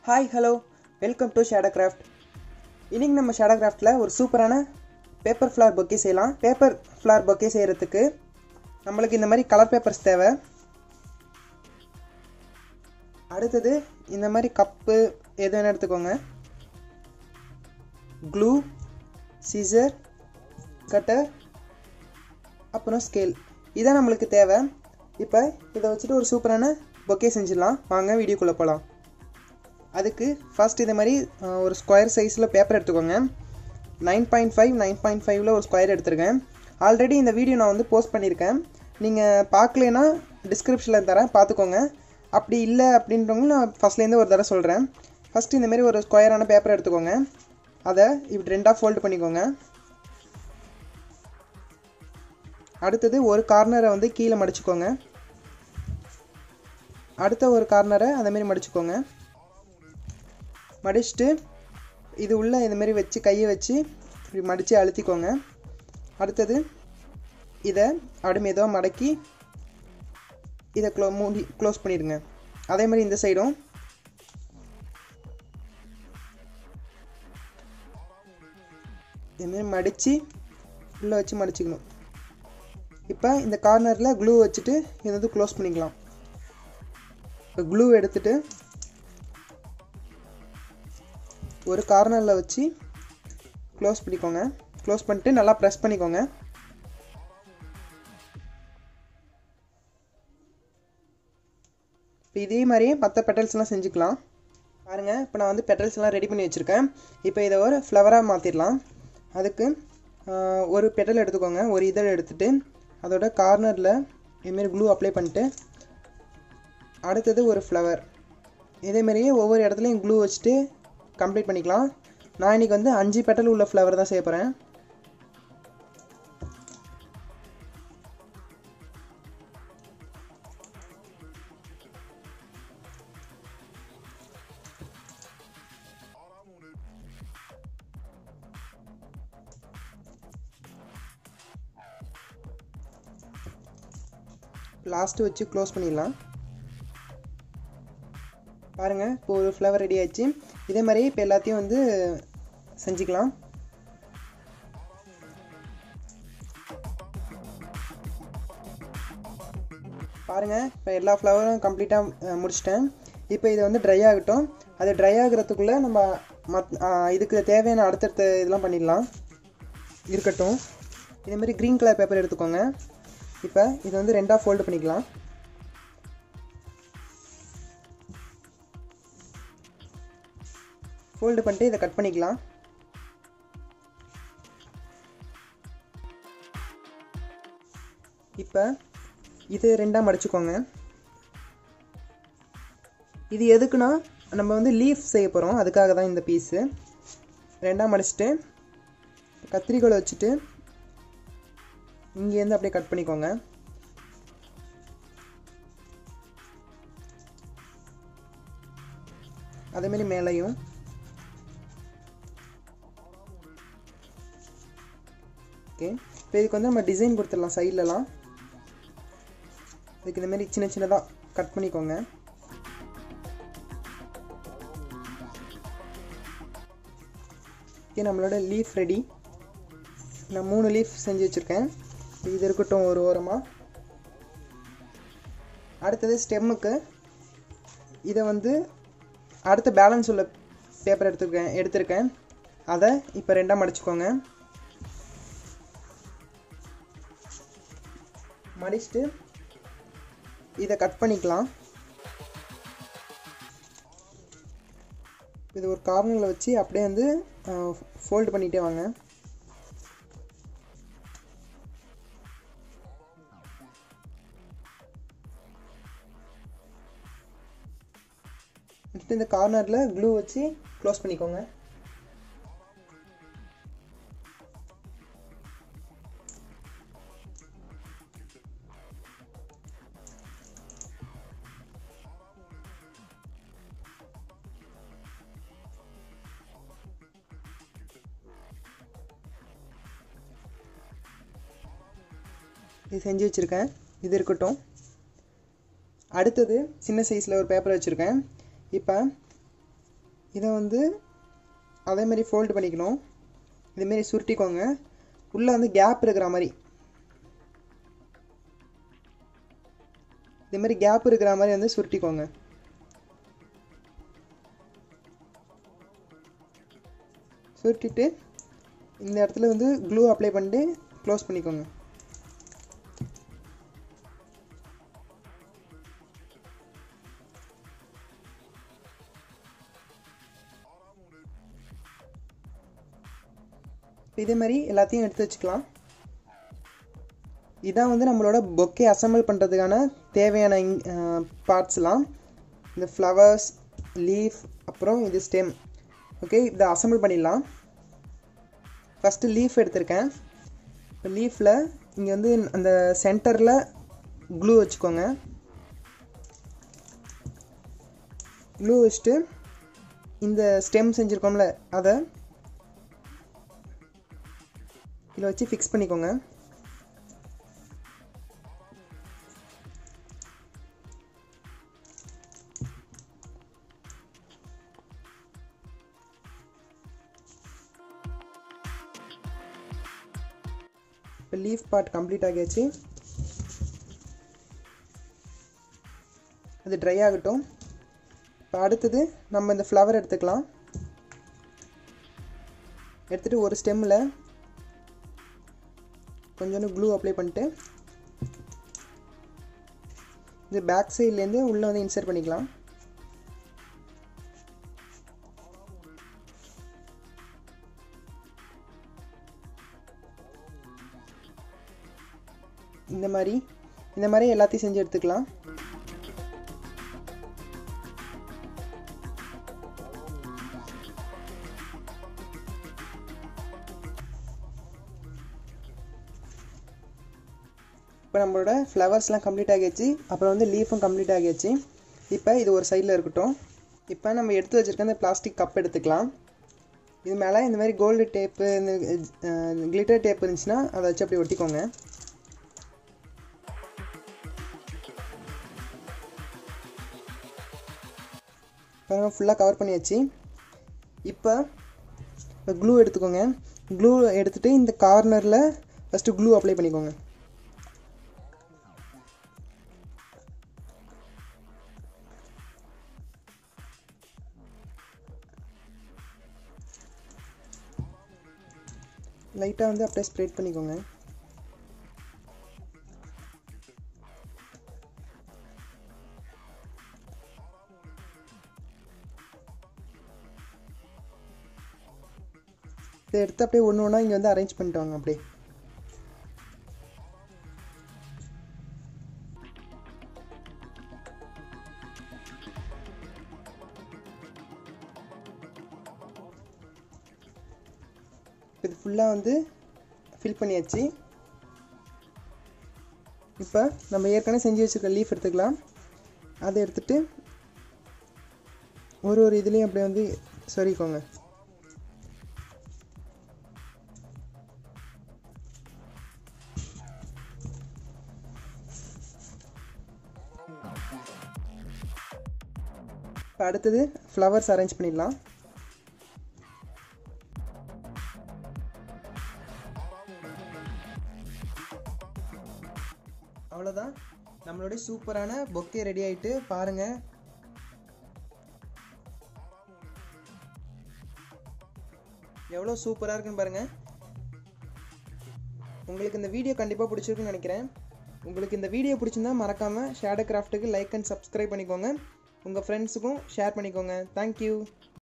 hi hello welcome to Shadow Craft இன்னைக்கு நம்ம Shadow கிராஃப்டில் ஒரு சூப்பரான பேப்பர் ஃப்ளார் பொக்கே செய்யலாம் பேப்பர் ஃப்ளார் பொக்கே செய்கிறதுக்கு நம்மளுக்கு இந்த மாதிரி கலர் பேப்பர்ஸ் தேவை அடுத்தது இந்த மாதிரி கப்பு எது வேணால் எடுத்துக்கோங்க க்ளூ சீசர் கட்டர் அப்புறம் ஸ்கேல் இதான் நம்மளுக்கு தேவை இப்போ இதை வச்சுட்டு ஒரு சூப்பரான பொக்கே செஞ்சிடலாம் வாங்க வீடியோக்குள்ளே போகலாம் அதுக்கு ஃபர்ஸ்ட் இதே மாதிரி அஹ், ஒரு ஸ்கொயர் சைஸில் பேப்பர் எடுத்துக்கோங்க nine point five nine point ஃபைவ்ல ஒரு ஸ்கொயர் எடுத்திருக்கேன் ஆல்ரெடி இந்த வீடியோ நான் வந்து போஸ்ட் பண்ணியிருக்கேன் நீங்கள் பார்க்கலனா டிஸ்கிரிப்ஷனில் தரேன் பார்த்துக்கோங்க அப்படி இல்லை அப்படின்றவங்க நான் ஃபஸ்ட்லேருந்து ஒரு தடவை சொல்கிறேன் ஃபஸ்ட்டு இந்த மாதிரி ஒரு ஸ்கொயரான பேப்பர் எடுத்துக்கோங்க அதை இப்படி ரெண்டாக ஃபோல்டு பண்ணிக்கோங்க அடுத்தது ஒரு கார்னரை வந்து கீழே மடிச்சுக்கோங்க அடுத்த ஒரு கார்னரை அதேமாரி மடிச்சுக்கோங்க மடிச்சுட்டு இது உள்ள இந்த மாதிரி வச்சு கையை வச்சு இப்படி மடித்து அழுத்திக்கோங்க அடுத்தது இதை அப்படி மெதுவாக மடக்கி இதை க்ளோ மூடி க்ளோஸ் பண்ணிடுங்க அதே மாதிரி இந்த சைடும் இதுமாரி மடித்து உள்ளே வச்சு மடிச்சுக்கணும் இப்போ இந்த கார்னரில் க்ளூ வச்சுட்டு இதை வந்து க்ளோஸ் பண்ணிக்கலாம் இப்போ க்ளூ எடுத்துட்டு ஒரு கார்னரில் வச்சு க்ளோஸ் பண்ணிக்கோங்க க்ளோஸ் பண்ணிட்டு நல்லா ப்ரெஸ் பண்ணிக்கோங்க இப்போ இதே மாதிரியே மற்ற பெட்டல்ஸ்லாம் செஞ்சுக்கலாம் பாருங்கள் இப்போ நான் வந்து பெட்டல்ஸ் எல்லாம் ரெடி பண்ணி வச்சுருக்கேன் இப்போ இதை ஒரு ஃப்ளவராக மாற்றிடலாம் அதுக்கு ஆஹ், ஒரு பெட்டல் எடுத்துக்கோங்க ஒரு இதழ் எடுத்துட்டு அதோட கார்னரில் இதுமாரி க்ளூ அப்ளை பண்ணிட்டு அடுத்தது ஒரு ஃப்ளவர் இதேமாரியே ஒவ்வொரு இடத்துலையும் க்ளூ வச்சுட்டு கம்ப்ளீட் பண்ணிக்கலாம் நான் இன்னைக்கு வந்து அஞ்சு பெட்டல் உள்ள ஃப்ளவர் தான் செய்ய போகிறேன் லாஸ்ட்டு வச்சு க்ளோஸ் பண்ணிடலாம் பாருங்கள் இப்போ ஒரு ஃப்ளவர் ரெடி ஆயிடுச்சு இதே மாதிரி இப்போ எல்லாத்தையும் வந்து செஞ்சுக்கலாம் பாருங்கள் இப்போ எல்லா ஃப்ளவரும் கம்ப்ளீட்டாக முடிச்சிட்டேன் இப்போ இது வந்து ட்ரை ஆகட்டும் அது ட்ரை ஆகுறதுக்குள்ளே நம்ம மத் ஆ, இதுக்கு தேவையான அடுத்தடுத்த இதெல்லாம் பண்ணிடலாம் இருக்கட்டும் இதே மாதிரி க்ரீன் கலர் பேப்பர் எடுத்துக்கோங்க இப்போ இது வந்து ரெண்டாக ஃபோல்டு பண்ணிக்கலாம் ஃபோல்டு பண்ணிட்டு இதை கட் பண்ணிக்கலாம் இப்போ இது ரெண்டாக மடிச்சுக்கோங்க இது எதுக்குன்னா நம்ம வந்து லீஃப் செய்ய போகிறோம் அதுக்காக தான் இந்த பீஸு ரெண்டாக மடிச்சுட்டு கத்திரிக்கோலை வச்சுட்டு இங்கேருந்து அப்படியே கட் பண்ணிக்கோங்க அதேமாரி மேலேயும் ஓகே இப்போ இதுக்கு வந்து நம்ம டிசைன் கொடுத்துடலாம் சைட்லலாம் இதுக்கு இந்த மாதிரி சின்ன சின்னதாக கட் பண்ணிக்கோங்க ஓகே நம்மளோட லீஃப் ரெடி நான் மூணு லீஃப் செஞ்சு வச்சுருக்கேன் இது இருக்கட்டும் ஒரு ஓரமாக அடுத்தது ஸ்டெம்முக்கு இதை வந்து அடுத்த பேலன்ஸ் உள்ள பேப்பர் எடுத்துருக்கேன் எடுத்திருக்கேன் அதை இப்போ ரெண்டாக மடிச்சுக்கோங்க மடிச்சுட்டு இதை கட் பண்ணிக்கலாம் இது ஒரு கார்னரில் வச்சு அப்படியே வந்து ஃபோல்டு பண்ணிகிட்டே வாங்க நெக்ஸ்ட் இந்த கார்னரில் க்ளூ வச்சு க்ளோஸ் பண்ணிக்கோங்க இது செஞ்சு வச்சுருக்கேன் இது இருக்கட்டும் அடுத்தது சின்ன சைஸில் ஒரு பேப்பர் வச்சுருக்கேன் இப்போ இதை வந்து அதே மாதிரி ஃபோல்டு பண்ணிக்கணும் இதேமாரி சுருட்டிக்கோங்க உள்ளே வந்து கேப் இருக்கிற மாதிரி இதே மாதிரி கேப் இருக்கிற மாதிரி வந்து சுருட்டிக்கோங்க சுருட்டிட்டு இந்த இடத்துல வந்து க்ளூ அப்ளை பண்ணிட்டு க்ளோஸ் பண்ணிக்கோங்க இதே மாதிரி எல்லாத்தையும் எடுத்து வச்சுக்கலாம் இதான் வந்து நம்மளோட பொக்கே அசம்பிள் பண்ணுறதுக்கான தேவையான பார்ட்ஸ்லாம் இந்த ஃப்ளவர்ஸ் லீஃப் அப்புறம் இது ஸ்டெம் ஓகே இதை அசம்பிள் பண்ணிடலாம் ஃபஸ்ட்டு லீஃப் எடுத்திருக்கேன் இப்போ லீஃபில் இங்கே வந்து அந்த சென்டரில் க்ளூ வச்சுக்கோங்க க்ளூ வச்சுட்டு இந்த ஸ்டெம் செஞ்சுருக்கோம்ல அதை இதில் வச்சு ஃபிக்ஸ் பண்ணிக்கோங்க இப்போ லீஃப் பார்ட் கம்ப்ளீட் ஆகியாச்சு அது ட்ரை ஆகட்டும் இப்போ அடுத்தது நம்ம இந்த ஃப்ளவர் எடுத்துக்கலாம் எடுத்துகிட்டு ஒரு ஸ்டெம்மில் கொஞ்சோண்டு க்ளூ அப்ளை பண்ணிட்டு இது பேக் சைட்லேருந்து உள்ளே வந்து இன்சர்ட் பண்ணிக்கலாம் இந்த மாதிரி இந்த மாதிரி எல்லாத்தையும் செஞ்சு எடுத்துக்கலாம் இப்போ நம்மளோட ஃப்ளவர்ஸ்லாம் கம்ப்ளீட் ஆகியாச்சு அப்புறம் வந்து லீஃபும் கம்ப்ளீட் ஆகியாச்சு இப்போ இது ஒரு சைடில் இருக்கட்டும் இப்போ நம்ம எடுத்து வச்சுருக்க அந்த பிளாஸ்டிக் கப் எடுத்துக்கலாம் இது மேலே இந்த மாதிரி கோல்டு டேப்பு இந்த கிளிட்டர் டேப் இருந்துச்சுன்னா அதை வச்சு அப்படி ஒட்டிக்கோங்க பாருங்க ஃபுல்லாக கவர் பண்ணியாச்சு இப்போ க்ளூ எடுத்துக்கோங்க க்ளூ எடுத்துகிட்டு இந்த கார்னரில் ஃபஸ்ட்டு க்ளூ அப்ளை பண்ணிக்கோங்க லைட்டாக வந்து அப்படியே ஸ்ப்ரெட் பண்ணிக்கோங்க இதை எடுத்து அப்படியே ஒன்று ஒன்றா இங்கே வந்து அரேஞ்ச் பண்ணிட்டு வாங்க அப்படியே இது ஃபுல்லாக வந்து ஃபில் பண்ணியாச்சு இப்போ நம்ம ஏற்கனவே செஞ்சு வச்சுருக்க லீஃப் எடுத்துக்கலாம் அதை எடுத்துட்டு ஒரு ஒரு இதுலேயும் அப்படியே வந்து சொருகிக்கோங்க இப்போ அடுத்தது ஃப்ளவர்ஸ் அரேஞ்ச் பண்ணிடலாம் அவ்வளோதான் நம்மளுடைய சூப்பரான பொக்கே ரெடி ஆகிட்டு பாருங்கள் எவ்வளோ சூப்பராக இருக்குன்னு பாருங்கள் உங்களுக்கு இந்த வீடியோ கண்டிப்பாக பிடிச்சிருக்குன்னு நினைக்கிறேன் உங்களுக்கு இந்த வீடியோ பிடிச்சிருந்தா மறக்காமல் ஷேடோ கிராஃப்ட்டுக்கு லைக் அண்ட் சப்ஸ்கிரைப் பண்ணிக்கோங்க உங்கள் ஃப்ரெண்ட்ஸுக்கும் ஷேர் பண்ணிக்கோங்க தேங்க்யூ